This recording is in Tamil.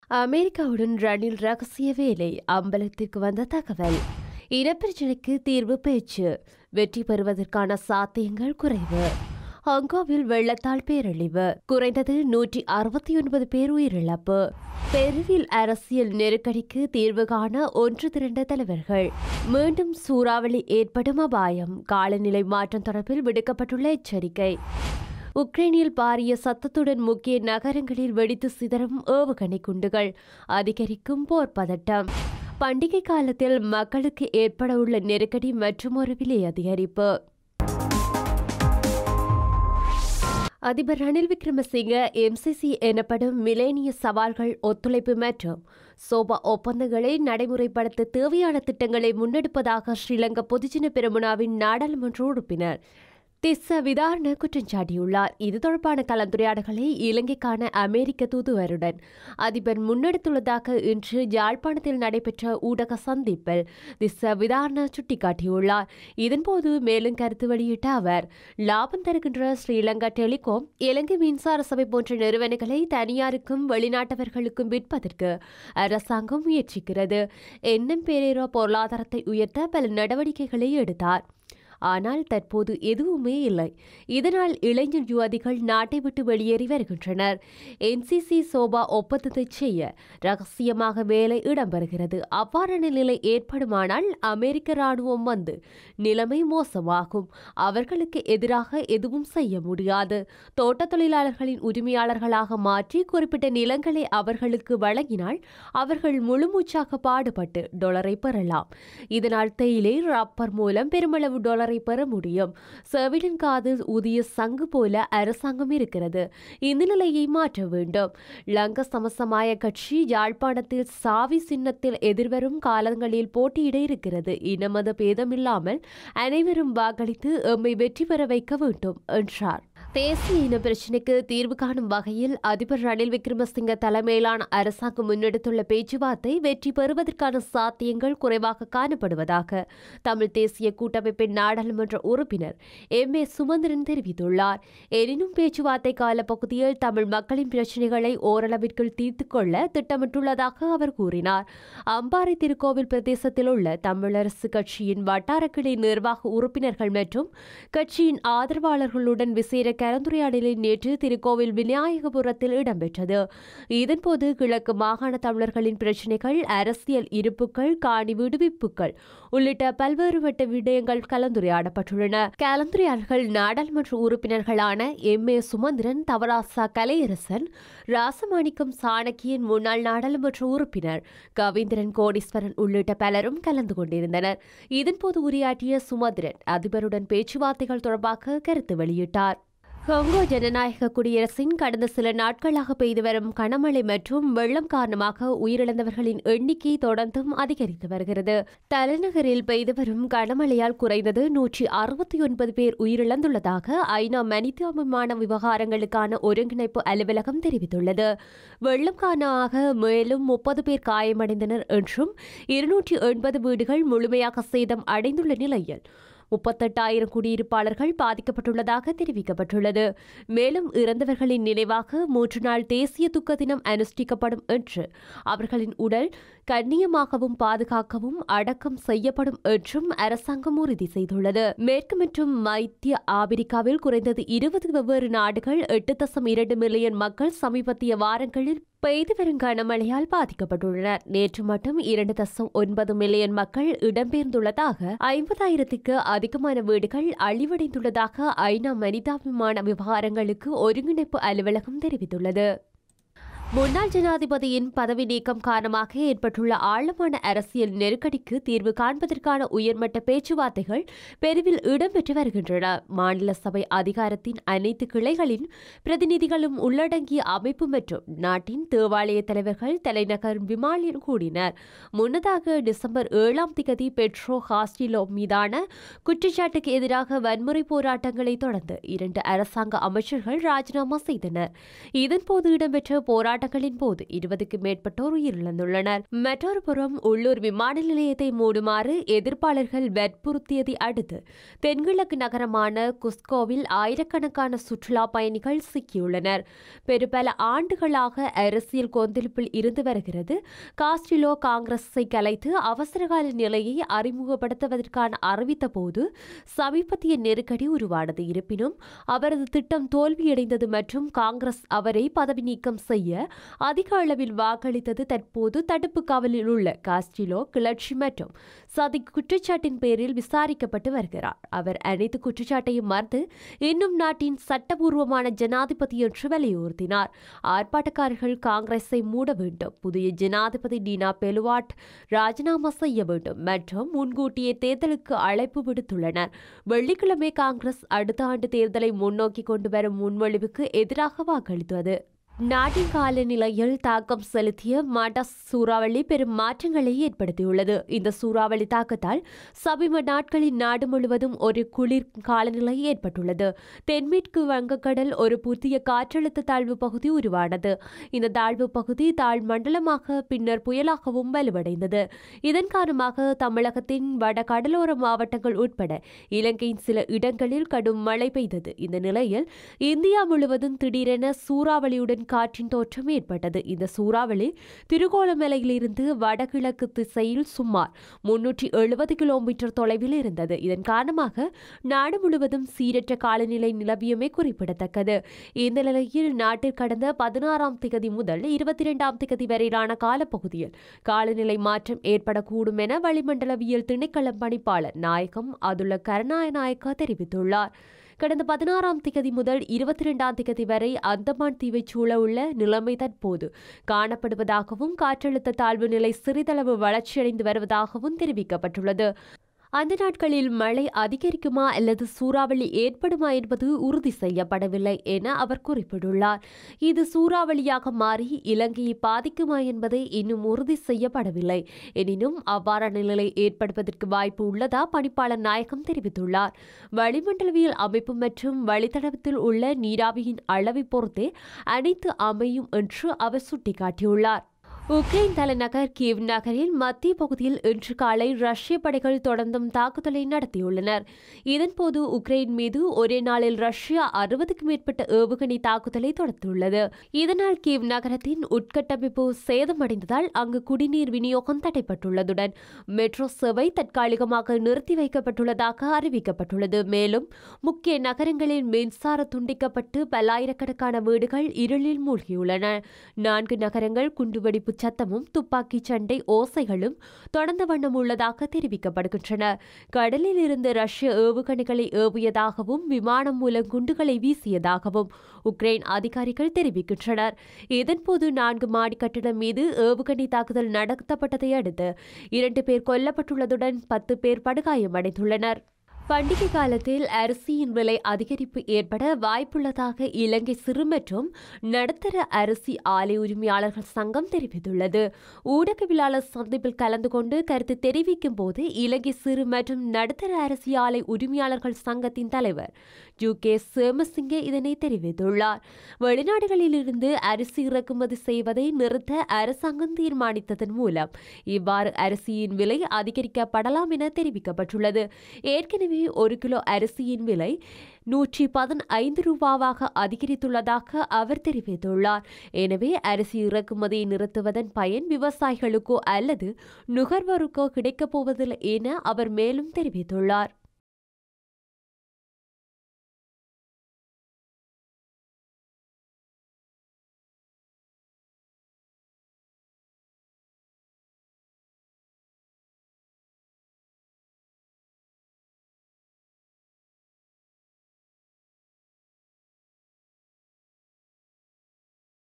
அமெரிக்காவுடன் ரணில் ரகசிய வேலை அம்பலத்திற்கு வந்த தகவல் இனப்பிரச்சினைக்கு தீர்வு பேச்சு வெற்றி பெறுவதற்கான சாத்தியங்கள் குறைவு ஹாங்காவில் வெள்ளத்தால் பேரழிவு குறைந்தது நூற்றி அறுபத்தி ஒன்பது பேர் உயிரிழப்பு பெருவில் அரசியல் நெருக்கடிக்கு தீர்வு காண ஒன்று திரண்ட தலைவர்கள் மீண்டும் சூறாவளி ஏற்படும் அபாயம் காலநிலை மாற்றம் தொடர்பில் விடுக்கப்பட்டுள்ள எச்சரிக்கை உக்ரைனில் பாரிய சத்தத்துடன் முக்கிய நகரங்களில் வெடித்து சிதறும் ஏவுகணை குண்டுகள் அதிகரிக்கும் போர் பதட்டம் பண்டிகை காலத்தில் மக்களுக்கு ஏற்பட உள்ள நெருக்கடி மற்றும் ஒரு விலை அதிகரிப்பு அதிபர் ரணில் விக்ரமசிங்க எம்சிசி எனப்படும் மிலேனிய சவால்கள் ஒத்துழைப்பு மற்றும் சோபா ஒப்பந்தங்களை நடைமுறைப்படுத்த தேவையான திட்டங்களை முன்னெடுப்பதாக ஸ்ரீலங்கா பொதுஜன பெருமுனாவின் நாடாளுமன்ற உறுப்பினர் திஸ்ஸ விதாரண குற்றம் சாட்டியுள்ளார் இது தொடர்பான கலந்துரையாடல்களை இலங்கைக்கான அமெரிக்க தூதுவருடன் அதிபர் முன்னெடுத்துள்ளதாக இன்று யாழ்ப்பாணத்தில் நடைபெற்ற ஊடக சந்திப்பில் திஸ்ஸ விதாரண சுட்டிக்காட்டியுள்ளார் இதன்போது மேலும் கருத்து வெளியிட்ட அவர் லாபம் தருகின்ற ஸ்ரீலங்கா டெலிகாம் இலங்கை மின்சார சபை போன்ற நிறுவனங்களை தனியாருக்கும் வெளிநாட்டவர்களுக்கும் விற்பதற்கு அரசாங்கம் முயற்சிக்கிறது எண்ணம் பேரேற பொருளாதாரத்தை உயர்த்த பல நடவடிக்கைகளை எடுத்தார் ஆனால் தற்போது எதுவுமே இல்லை இதனால் இளைஞர் யுவதிகள் நாட்டை விட்டு வெளியேறி வருகின்றனர் என்சிசி சோபா ஒப்பந்தத்தை செய்ய ரகசியமாக வேலை இடம்பெறுகிறது அவ்வாறான நிலை ஏற்படுமானால் அமெரிக்க ராணுவம் வந்து நிலைமை மோசமாகும் அவர்களுக்கு எதிராக எதுவும் செய்ய முடியாது தோட்ட தொழிலாளர்களின் உரிமையாளர்களாக மாற்றி குறிப்பிட்ட நிலங்களை அவர்களுக்கு வழங்கினால் அவர்கள் முழுமூச்சாக பாடுபட்டு டொலரை பெறலாம் இதனால் தேயிலை ரப்பர் மூலம் பெருமளவு டாலரை பெற முடியும் செவிலின் காதில் ஊதிய சங்கு போல அரசாங்கம் இருக்கிறது இந்த நிலையை மாற்ற வேண்டும் லங்க சமசமாய கட்சி யாழ்ப்பாணத்தில் சாவி சின்னத்தில் எதிர்வரும் காலங்களில் போட்டியிட இருக்கிறது இனமத பேதமில்லாமல் அனைவரும் வாக்களித்து எம்மை வெற்றி பெற வைக்க வேண்டும் என்றார் தேசிய இன பிரச்சினைக்கு தீர்வு காணும் வகையில் அதிபர் ரணில் விக்ரமசிங்க தலைமையிலான அரசாங்கம் முன்னெடுத்துள்ள பேச்சுவார்த்தை வெற்றி பெறுவதற்கான சாத்தியங்கள் குறைவாக காணப்படுவதாக தமிழ் தேசிய கூட்டமைப்பின் நாடாளுமன்ற உறுப்பினர் எம் ஏ சுமந்திரன் தெரிவித்துள்ளார் எனினும் பேச்சுவார்த்தை காலப்பகுதியில் தமிழ் மக்களின் பிரச்சினைகளை ஓரளவிற்கு தீர்த்து கொள்ள திட்டமிட்டுள்ளதாக அவர் கூறினார் அம்பாறை திருக்கோவில் பிரதேசத்தில் உள்ள தமிழரசு கட்சியின் வட்டார கிளை நிர்வாக உறுப்பினர்கள் மற்றும் கட்சியின் ஆதரவாளர்களுடன் விசேட கலந்துரையாடலில் நேற்று திருக்கோவில் விநாயகபுரத்தில் இடம்பெற்றது இதன்போது கிழக்கு மாகாண தமிழர்களின் பிரச்சினைகள் அரசியல் இருப்புகள் காணி விடுவிப்புகள் உள்ளிட்ட பல்வேறு வட்ட விடயங்கள் கலந்துரையாடப்பட்டுள்ளன கலந்துரையாடல்கள் நாடாளுமன்ற உறுப்பினர்களான எம் ஏ சுமந்திரன் தவராசா கலையரசன் ராசமாணிக்கம் சாணக்கியின் முன்னாள் நாடாளுமன்ற உறுப்பினர் கவீந்திரன் கோடீஸ்வரன் உள்ளிட்ட பலரும் கலந்து கொண்டிருந்தனர் இதன்போது உரையாற்றிய சுமந்திரன் அதிபருடன் பேச்சுவார்த்தைகள் தொடர்பாக கருத்து வெளியிட்டார் கொங்கோ ஜனநாயக குடியரசின் கடந்த சில நாட்களாக பெய்து வரும் கனமழை மற்றும் வெள்ளம் காரணமாக உயிரிழந்தவர்களின் எண்ணிக்கை தொடர்ந்தும் அதிகரித்து வருகிறது தலைநகரில் பெய்து வரும் கனமழையால் குறைந்தது நூற்றி அறுபத்தி ஒன்பது பேர் உயிரிழந்துள்ளதாக ஐநா மனிதாபிமான விவகாரங்களுக்கான ஒருங்கிணைப்பு அலுவலகம் தெரிவித்துள்ளது வெள்ளம் காரணமாக மேலும் முப்பது பேர் காயமடைந்தனர் என்றும் இருநூற்றி எண்பது வீடுகள் முழுமையாக சேதம் அடைந்துள்ள நிலையில் முப்பத்தெட்டாயிரம் குடியிருப்பாளர்கள் பாதிக்கப்பட்டுள்ளதாக தெரிவிக்கப்பட்டுள்ளது மேலும் இறந்தவர்களின் நினைவாக மூன்று நாள் தேசிய துக்க தினம் அனுஷ்டிக்கப்படும் என்று அவர்களின் உடல் கண்ணியமாகவும் பாதுகாக்கவும் அடக்கம் செய்யப்படும் என்றும் அரசாங்கம் உறுதி செய்துள்ளது மேற்கு மற்றும் மத்திய ஆப்பிரிக்காவில் குறைந்தது இருபது வெவ்வேறு நாடுகள் எட்டு தசம் இரண்டு மில்லியன் மக்கள் சமீபத்திய வாரங்களில் பெய்து வரும் கனமழையால் பாதிக்கப்பட்டுள்ளனர் நேற்று மட்டும் இரண்டு தசம் ஒன்பது மில்லியன் மக்கள் இடம்பெயர்ந்துள்ளதாக ஐம்பதாயிரத்துக்கு அதிகமான வீடுகள் அழிவடைந்துள்ளதாக ஐநா மனிதாபிமான விவகாரங்களுக்கு ஒருங்கிணைப்பு அலுவலகம் தெரிவித்துள்ளது முன்னாள் ஜனாதிபதியின் பதவி நீக்கம் காரணமாக ஏற்பட்டுள்ள ஆழமான அரசியல் நெருக்கடிக்கு தீர்வு காண்பதற்கான உயர்மட்ட பேச்சுவார்த்தைகள் பெருவில் இடம்பெற்று வருகின்றன மாநில சபை அதிகாரத்தின் அனைத்து கிளைகளின் பிரதிநிதிகளும் உள்ளடங்கிய அமைப்பு மற்றும் நாட்டின் தேவாலய தலைவர்கள் தலைநகர் விமானில் கூடினர் முன்னதாக டிசம்பர் ஏழாம் திகதி பெட்ரோ ஹாஸ்டிலோ மீதான குற்றச்சாட்டுக்கு எதிராக வன்முறை போராட்டங்களை தொடர்ந்து இரண்டு அரசாங்க அமைச்சர்கள் ராஜினாமா செய்தனர் இதன்போது இடம்பெற்ற போராட்ட போராட்டங்களின் போது இருபதுக்கு மேற்பட்டோர் உயிரிழந்துள்ளனர் மற்றொரு புறம் உள்ளூர் விமான நிலையத்தை மூடுமாறு எதிர்ப்பாளர்கள் வற்புறுத்தியதை அடுத்து தென்கிழக்கு நகரமான குஸ்கோவில் ஆயிரக்கணக்கான சுற்றுலா பயணிகள் சிக்கியுள்ளனர் பெருபல ஆண்டுகளாக அரசியல் கொந்தளிப்பில் இருந்து வருகிறது காஸ்டிலோ காங்கிரஸை கலைத்து அவசரகால நிலையை அறிமுகப்படுத்துவதற்கான அறிவித்த போது சமீபத்திய நெருக்கடி உருவானது இருப்பினும் அவரது திட்டம் தோல்வியடைந்தது மற்றும் காங்கிரஸ் அவரை பதவி நீக்கம் செய்ய அதிக அளவில் வாக்களித்தது தற்போது தடுப்பு காவலில் உள்ள காஸ்டிலோ கிளர்ச்சி மற்றும் சதி குற்றச்சாட்டின் பேரில் விசாரிக்கப்பட்டு வருகிறார் அவர் அனைத்து குற்றச்சாட்டையும் மறுத்து இன்னும் நாட்டின் சட்டபூர்வமான ஜனாதிபதி என்று வலியுறுத்தினார் ஆர்ப்பாட்டக்காரர்கள் காங்கிரஸை மூட வேண்டும் புதிய ஜனாதிபதி டீனா பெலுவாட் ராஜினாமா செய்ய வேண்டும் மற்றும் முன்கூட்டியே தேர்தலுக்கு அழைப்பு விடுத்துள்ளனர் வெள்ளிக்கிழமை காங்கிரஸ் அடுத்த ஆண்டு தேர்தலை முன்னோக்கி கொண்டு வரும் முன்மொழிவுக்கு எதிராக வாக்களித்தது நாட்டின் காலநிலையில் தாக்கம் செலுத்திய மாட்டாஸ் சூறாவளி பெரும் மாற்றங்களை ஏற்படுத்தியுள்ளது இந்த சூறாவளி தாக்கத்தால் சமீப நாட்களில் நாடு முழுவதும் ஒரு குளிர் காலநிலை ஏற்பட்டுள்ளது தென்மேற்கு வங்கக்கடல் ஒரு புதிய காற்றழுத்த தாழ்வு பகுதி உருவானது இந்த தாழ்வு பகுதி தாழ் மண்டலமாக பின்னர் புயலாகவும் வலுவடைந்தது இதன் காரணமாக தமிழகத்தின் வட கடலோர மாவட்டங்கள் உட்பட இலங்கையின் சில இடங்களில் கடும் மழை பெய்தது இந்த நிலையில் இந்தியா முழுவதும் திடீரென சூறாவளியுடன் காற்றின் தோற்றம் ஏற்பட்டது இந்த சூறாவளி திருகோணமலையிலிருந்து வடகிழக்கு திசையில் சுமார் முன்னூற்றி எழுபது கிலோமீட்டர் தொலைவில் இருந்தது இதன் காரணமாக நாடு முழுவதும் சீரற்ற காலநிலை நிலவியமே குறிப்பிடத்தக்கது இந்த நிலையில் நாட்டில் கடந்த பதினாறாம் திகதி முதல் இருபத்தி இரண்டாம் திகதி வரையிலான காலப்பகுதியில் காலநிலை மாற்றம் ஏற்படக்கூடும் என வளிமண்டலவியல் திணைக்களம் பணிப்பாளர் நாயகம் அதுல கருணாநாயக்கா தெரிவித்துள்ளார் கடந்த பதினாறாம் திகதி முதல் இருபத்தி இரண்டாம் திகதி வரை அந்தமான் தீவைச் சூழ உள்ள நிலைமை தற்போது காணப்படுவதாகவும் காற்றழுத்த தாழ்வு நிலை சிறிதளவு வளர்ச்சியடைந்து வருவதாகவும் தெரிவிக்கப்பட்டுள்ளது அந்த நாட்களில் மழை அதிகரிக்குமா அல்லது சூறாவளி ஏற்படுமா என்பது உறுதி செய்யப்படவில்லை என அவர் குறிப்பிட்டுள்ளார் இது சூறாவளியாக மாறி இலங்கையை பாதிக்குமா என்பதை இன்னும் உறுதி செய்யப்படவில்லை எனினும் அவ்வாறான நிலை ஏற்படுவதற்கு வாய்ப்பு உள்ளதா பணிப்பாளர் நாயகம் தெரிவித்துள்ளார் வளிமண்டலவியல் அமைப்பு மற்றும் வழித்தடத்தில் உள்ள நீராவியின் அளவை பொறுத்தே அனைத்து அமையும் என்று அவர் சுட்டிக்காட்டியுள்ளார் உக்ரைன் தலைநகர் கீவ் நகரில் மத்திய பகுதியில் இன்று காலை ரஷ்ய படைகள் தொடர்ந்தும் தாக்குதலை நடத்தியுள்ளனர் இதன்போது உக்ரைன் மீது ஒரே நாளில் ரஷ்யா அறுபதுக்கும் மேற்பட்ட ஏவுகணை தாக்குதலை தொடர்ந்துள்ளது இதனால் கீவ் நகரத்தின் உட்கட்டமைப்பு சேதமடைந்ததால் அங்கு குடிநீர் விநியோகம் தடைப்பட்டுள்ளதுடன் மெட்ரோ சேவை தற்காலிகமாக நிறுத்தி வைக்கப்பட்டுள்ளதாக அறிவிக்கப்பட்டுள்ளது மேலும் முக்கிய நகரங்களில் மின்சார துண்டிக்கப்பட்டு பல்லாயிரக்கணக்கான வீடுகள் இருளில் மூழ்கியுள்ளன நான்கு நகரங்கள் குண்டுவெடிப்பு சத்தமும் துப்பாக்கி சண்டை ஓசைகளும் தொடர்ந்த வண்ணம் உள்ளதாக தெரிவிக்கப்படுகின்றன கடலில் இருந்து ரஷ்ய ஏவுகணைகளை ஏவியதாகவும் விமானம் மூலம் குண்டுகளை வீசியதாகவும் உக்ரைன் அதிகாரிகள் தெரிவிக்கின்றனர் இதன்போது நான்கு மாடி கட்டிடம் மீது ஏவுகணை தாக்குதல் நடத்தப்பட்டதை அடுத்து இரண்டு பேர் கொல்லப்பட்டுள்ளதுடன் பத்து பேர் படுகாயமடைந்துள்ளனர் பண்டிகை காலத்தில் அரிசியின் விலை அதிகரிப்பு ஏற்பட வாய்ப்புள்ளதாக இலங்கை சிறு மற்றும் நடுத்தர அரிசி ஆலை உரிமையாளர்கள் சங்கம் தெரிவித்துள்ளது ஊடகவியலாளர் சந்திப்பில் கலந்து கொண்டு கருத்து தெரிவிக்கும் போது இலங்கை சிறு மற்றும் நடுத்தர அரிசி ஆலை உரிமையாளர்கள் சங்கத்தின் தலைவர் ஜு கே சேமசிங்கே இதனை தெரிவித்துள்ளார் வெளிநாடுகளிலிருந்து அரிசி இறக்குமதி செய்வதை நிறுத்த அரசாங்கம் தீர்மானித்ததன் மூலம் இவ்வாறு அரிசியின் விலை அதிகரிக்கப்படலாம் என தெரிவிக்கப்பட்டுள்ளது ஏற்கனவே ஒரு கிலோ அரிசியின் விலை நூற்றி பதினைந்து ரூபாவாக அதிகரித்துள்ளதாக அவர் தெரிவித்துள்ளார் எனவே அரிசி இறக்குமதியை நிறுத்துவதன் பயன் விவசாயிகளுக்கோ அல்லது நுகர்வோருக்கோ கிடைக்கப் போவதில்லை என அவர் மேலும் தெரிவித்துள்ளார்